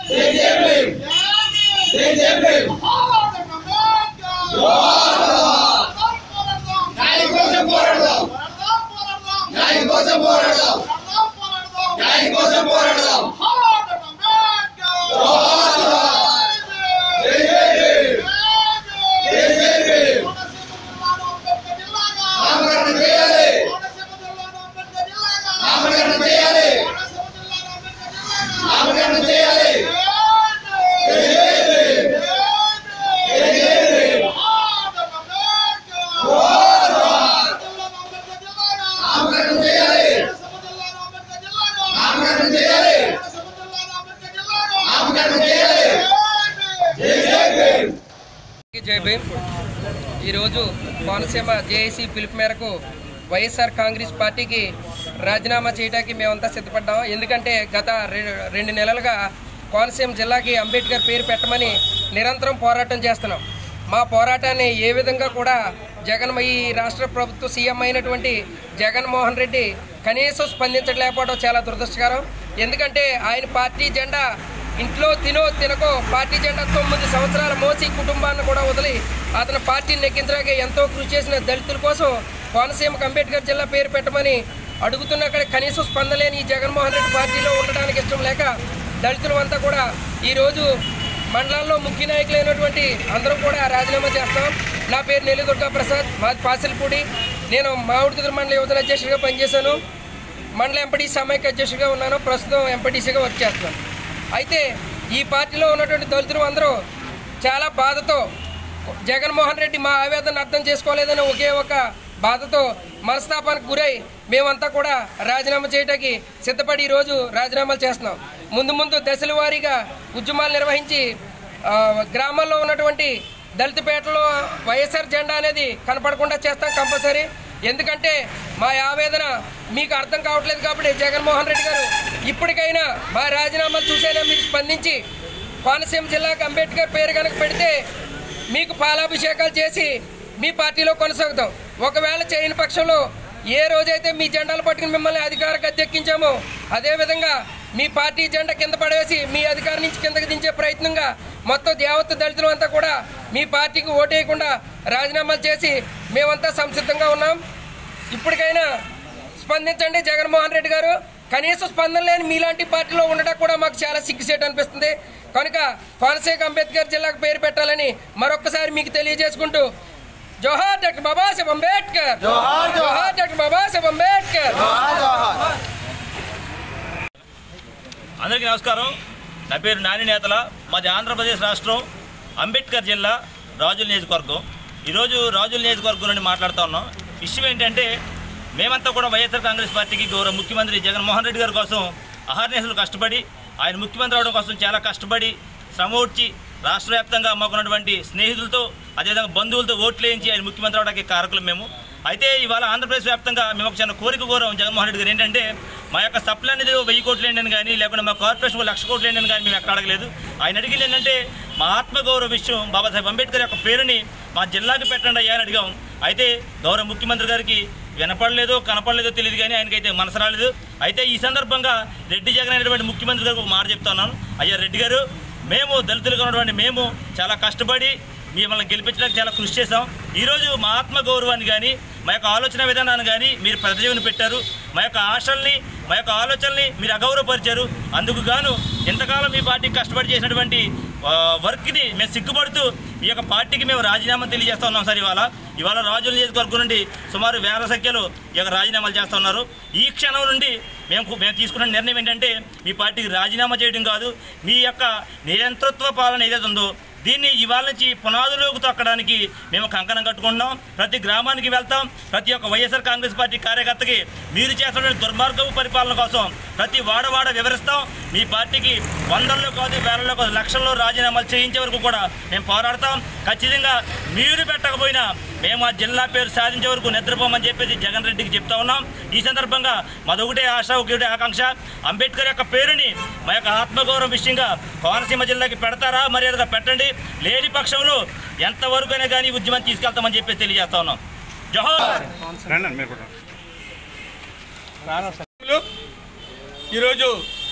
జై భీమ్ ఈరోజు కోనసీమ జేఏసీ పిలుపు మేరకు వైఎస్ఆర్ కాంగ్రెస్ పార్టీకి రాజీనామా చేయడానికి మేమంతా సిద్ధపడ్డాం ఎందుకంటే గత రె- రెండు నెలలుగా కోనసీమ జిల్లాకి అంబేద్కర్ పేరు పెట్టమని నిరంతరం పోరాటం చేస్తున్నాం మా పోరాటాన్ని ఏ విధంగా కూడా జగన్ ఈ రాష్ట్ర ప్రభుత్వ సీఎం అయినటువంటి జగన్మోహన్ రెడ్డి కనీసం స్పందించలేకపోవడం చాలా దురదృష్టకరం ఎందుకంటే ఆయన పార్టీ జెండా ఇంట్లో తినో తినకో పార్టీ జెండా తొమ్మిది సంవత్సరాల మోసి కుటుంబాన్ని కూడా వదిలి అతని పార్టీని నెగ్గించడానికి ఎంతో కృషి చేసిన దళితుల కోసం కోనసీమకు అంబేద్కర్ జిల్లా పేరు పెట్టమని అడుగుతున్న అక్కడ కనీసం స్పందలేని ఈ జగన్మోహన్ రెడ్డి పార్టీలో ఉండడానికి ఇష్టం లేక దళితులంతా కూడా ఈరోజు మండలాల్లో ముఖ్య నాయకులైనటువంటి అందరూ కూడా రాజీనామా చేస్తాం నా పేరు నెల్లి దుర్గా ప్రసాద్ మాది పాసిల్పూడి నేను మామిడితుల మండల యువజన అధ్యక్షుడిగా పనిచేశాను మండల ఎంపటీ సమైక్య అధ్యక్షుడిగా ఉన్నాను ప్రస్తుతం ఎంపటీసీగా వర్క్ చేస్తున్నాను అయితే ఈ పార్టీలో ఉన్నటువంటి దళితులు అందరూ చాలా బాధతో జగన్మోహన్ రెడ్డి మా ఆవేదన అర్థం చేసుకోలేదని ఒకే ఒక బాధతో మనస్తాపానికి గురై మేమంతా కూడా రాజీనామా చేయడానికి సిద్ధపడి ఈరోజు రాజీనామాలు చేస్తున్నాం ముందు ముందు దశల వారీగా ఉద్యమాలు నిర్వహించి ఆ, గ్రామాల్లో ఉన్నటువంటి దళితపేటలో వైఎస్ఆర్ జెండా అనేది కనపడకుండా చేస్తాం కంపల్సరీ ఎందుకంటే మా ఆవేదన మీకు అర్థం కావట్లేదు కాబట్టి జగన్మోహన్ రెడ్డి గారు ఇప్పటికైనా మా రాజీనామాలు చూసైనా మీరు స్పందించి కోనసీమ జిల్లాకు అంబేద్కర్ పేరు కనుక పెడితే మీకు పాలాభిషేకాలు చేసి మీ పార్టీలో కొనసాగుతాం ఒకవేళ చేయని పక్షంలో ఏ రోజైతే మీ జెండాలు పట్టుకుని మిమ్మల్ని అధికార గద్దెక్కించామో అదేవిధంగా మీ పార్టీ జెండా కింద పడేసి మీ అధికారం నుంచి కిందకి దించే ప్రయత్నంగా మొత్తం దేవత దళితులు అంతా కూడా మీ పార్టీకి ఓటేయకుండా రాజీనామాలు చేసి మేమంతా సంసిద్ధంగా ఉన్నాం ఇప్పటికైనా స్పందించండి జగన్మోహన్ రెడ్డి గారు కనీసం స్పందన లేని మీలాంటి పార్టీలో ఉండడం కూడా మాకు చాలా సిగ్గుసేటు అనిపిస్తుంది కనుక కోనసీమ అంబేద్కర్ జిల్లాకు పేరు పెట్టాలని మరొకసారి మీకు తెలియజేసుకుంటూ జోహార్ డాక్టర్ బాబాసాహెబ్ అంబేద్కర్ జోహార్ డాక్టర్ బాబాసాహెబ్ అంబేద్కర్ అందరికీ నమస్కారం నా పేరు నాని నేతల మాది ఆంధ్రప్రదేశ్ రాష్ట్రం అంబేద్కర్ జిల్లా రాజుల నియోజకవర్గం ఈరోజు రాజుల నియోజకవర్గం నుండి మాట్లాడుతూ ఉన్నాం విషయం ఏంటంటే మేమంతా కూడా వైఎస్ఆర్ కాంగ్రెస్ పార్టీకి గౌరవ ముఖ్యమంత్రి జగన్మోహన్ రెడ్డి గారి కోసం అహర్నిశలు కష్టపడి ఆయన ముఖ్యమంత్రి అవడం కోసం చాలా కష్టపడి శ్రమ వచ్చి రాష్ట్ర వ్యాప్తంగా మాకున్నటువంటి స్నేహితులతో అదేవిధంగా బంధువులతో ఓట్లు వేయించి ఆయన ముఖ్యమంత్రి అవడానికి కారకులు మేము అయితే ఇవాళ ఆంధ్రప్రదేశ్ వ్యాప్తంగా మేము ఒక చిన్న కోరిక కోరాం జగన్మోహన్ రెడ్డి గారు ఏంటంటే మా యొక్క సప్లై అనేది వెయ్యి కోట్లు ఏంటని కానీ లేకుంటే మా కార్పొరేషన్ లక్ష కోట్లు ఏంటని కానీ మేము ఎక్కడ అడగలేదు ఆయన అడిగింది ఏంటంటే మా ఆత్మగౌరవ విషయం బాబాసాహెబ్ అంబేద్కర్ యొక్క పేరుని మా జిల్లాకి పెట్టండి అయ్యా అని అడిగాం అయితే గౌరవ ముఖ్యమంత్రి గారికి వినపడలేదో కనపడలేదో తెలియదు కానీ ఆయనకైతే మనసు రాలేదు అయితే ఈ సందర్భంగా రెడ్డి జగన్ అనేటువంటి ముఖ్యమంత్రి గారికి ఒక మాట చెప్తున్నాను అయ్యా రెడ్డి గారు మేము దళితులుగా ఉన్నటువంటి మేము చాలా కష్టపడి మిమ్మల్ని గెలిపించడానికి చాలా కృషి చేశాం ఈరోజు మా ఆత్మ గౌరవాన్ని కానీ మా యొక్క ఆలోచన విధానాన్ని కానీ మీరు ప్రజీవని పెట్టారు మా యొక్క ఆశల్ని మా యొక్క ఆలోచనల్ని మీరు అగౌరవపరిచారు అందుకు గాను ఇంతకాలం మీ పార్టీకి కష్టపడి చేసినటువంటి ఆ, వర్క్ని మేము సిగ్గుపడుతూ ఈ యొక్క పార్టీకి మేము రాజీనామా తెలియజేస్తా ఉన్నాం సార్ ఇవాళ ఇవాళ రాజుల నియోజకవర్గం నుండి సుమారు వేల సంఖ్యలో ఈ యొక్క రాజీనామాలు చేస్తూ ఉన్నారు ఈ క్షణం నుండి మేము మేము తీసుకున్న నిర్ణయం ఏంటంటే మీ పార్టీకి రాజీనామా చేయడం కాదు మీ యొక్క నియంతృత్వ పాలన ఏదైతే ఉందో దీన్ని ఇవాళ నుంచి పునాదులోకి తొక్కడానికి మేము కంకణం కట్టుకుంటున్నాం ప్రతి గ్రామానికి వెళ్తాం ప్రతి ఒక్క వైఎస్ఆర్ కాంగ్రెస్ పార్టీ కార్యకర్తకి మీరు చేస్తున్న దుర్మార్గపు పరిపాలన కోసం ప్రతి వాడవాడ వివరిస్తాం మీ పార్టీకి వందల్లో కాదు వేలలో కాదు లక్షల్లో రాజీనామాలు చేయించే వరకు కూడా మేము పోరాడతాం ఖచ్చితంగా మీరు పెట్టకపోయినా మేము ఆ జిల్లా పేరు సాధించే వరకు నిద్రపోమని చెప్పేసి జగన్ రెడ్డికి చెప్తా ఉన్నాం ఈ సందర్భంగా మాదొకటే ఆశ ఒకటే ఆకాంక్ష అంబేద్కర్ యొక్క పేరుని మా యొక్క ఆత్మగౌరవం విషయంగా కోనసీమ జిల్లాకి పెడతారా మర్యాదగా పెట్టండి లేని పక్షంలో ఎంతవరకైనా కానీ ఈ ఉద్యమం తీసుకెళ్తామని చెప్పేసి తెలియజేస్తా ఉన్నాం జోహార్ రండి మీరు కూడా ఈరోజు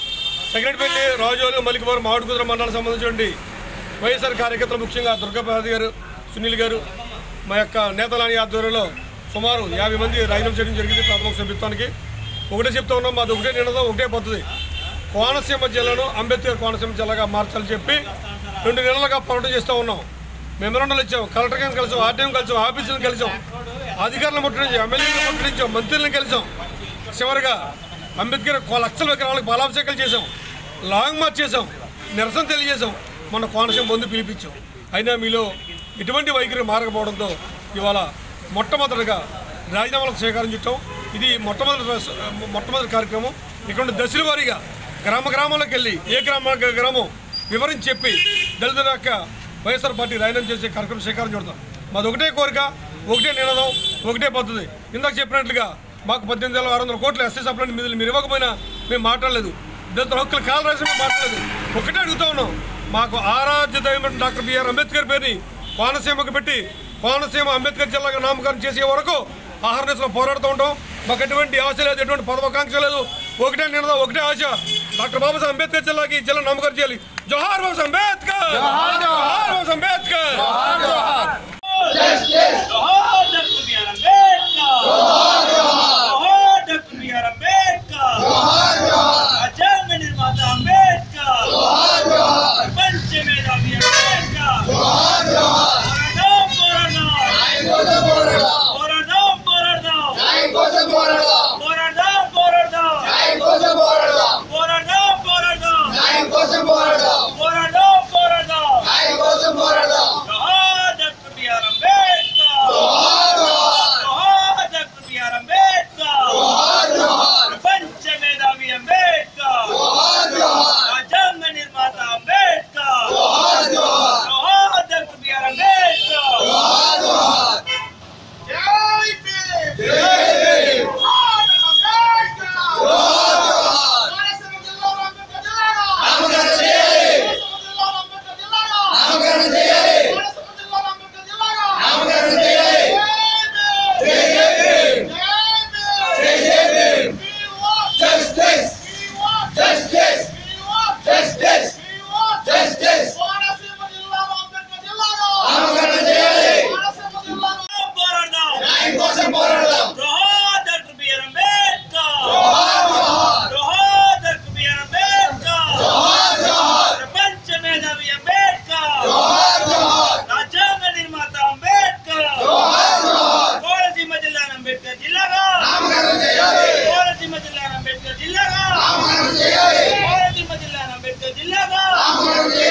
సెకండ్పల్లి రాజోలు మలికవరం మామిడికుదుర మండలం సంబంధించి వైఎస్ఆర్ కార్యకర్తలు ముఖ్యంగా దుర్గాప్రసాద్ గారు సునీల్ గారు మా యొక్క నేతలాని ఆధ్వర్యంలో సుమారు యాభై మంది రాజీనామా చేయడం జరిగింది ప్రాథమిక సభ్యత్వానికి ఒకటే చెప్తా ఉన్నాం మాది ఒకటే నిండదాం ఒకటే పద్ధతి కోనసీమ జిల్లాను అంబేద్కర్ కోనసీమ జిల్లాగా మార్చాలని చెప్పి రెండు నెలలుగా పోరాటం చేస్తూ ఉన్నాం మెమరాండాలు ఇచ్చాం కలెక్టర్ గారిని కలిసాం ఆర్టీఎం కలిసాం ఆఫీసులను కలిసాం అధికారులను ముట్టడించాం ఎమ్మెల్యేలను ముట్టడించాం మంత్రులను కలిసాం చివరిగా అంబేద్కర్ కో- లక్షల విగ్రహాలకు బలాభిషేకాలు చేశాం లాంగ్ మార్చ్ చేశాం నిరసన తెలియజేశాం మన కోనసీమ బంధు పిలిపించాం అయినా మీలో ఎటువంటి వైఖరి మారకపోవడంతో ఇవాళ మొట్టమొదటిగా రాజీనామాలకు స్వీకారం చుట్టాం ఇది మొట్టమొదటి రస- మొట్టమొదటి కార్యక్రమం ఇక్కడ దశల వారీగా గ్రామ గ్రామాలకు వెళ్ళి ఏ గ్రామ గ్రామం వివరించి చెప్పి దళితుల యొక్క వైఎస్ఆర్ పార్టీ రాజీనామా చేసే కార్యక్రమం స్వీకారం చుడతాం మాది ఒకటే కోరిక ఒకటే నినాదం ఒకటే పద్ధతి ఇందాక చెప్పినట్లుగా మాకు పద్దెనిమిది వేల ఆరు వందల కోట్ల ఎస్సీ సప్లైని నిధులు మీరు ఇవ్వకపోయినా మేము మాట్లాడలేదు దళితుల హక్కులు కాల రాసి మేము మాట్లాడలేదు ఒకటే అడుగుతా ఉన్నాం మాకు ఆరాధ్య దైవం డాక్టర్ బిఆర్ అంబేద్కర్ పేరుని కోనసీమకు పెట్టి కోనసీమ అంబేద్కర్ జిల్లాగా నామకరణం చేసే వరకు ఆహార నిశలో పోరాడుతూ ఉంటాం మాకు ఎటువంటి ఆశ లేదు ఎటువంటి పదవాకాంక్ష లేదు ఒకటే నినదం ఒకటే ఆశ డాక్టర్ బాబాసాహెబ్ అంబేద్కర్ జిల్లాకి జిల్లా నామకరణం చేయాలి జోహార్ బాబాసాహెబ్ అంబేద్కర్ జోహార్ బాబాసాహెబ్ అంబేద్కర్ Justice!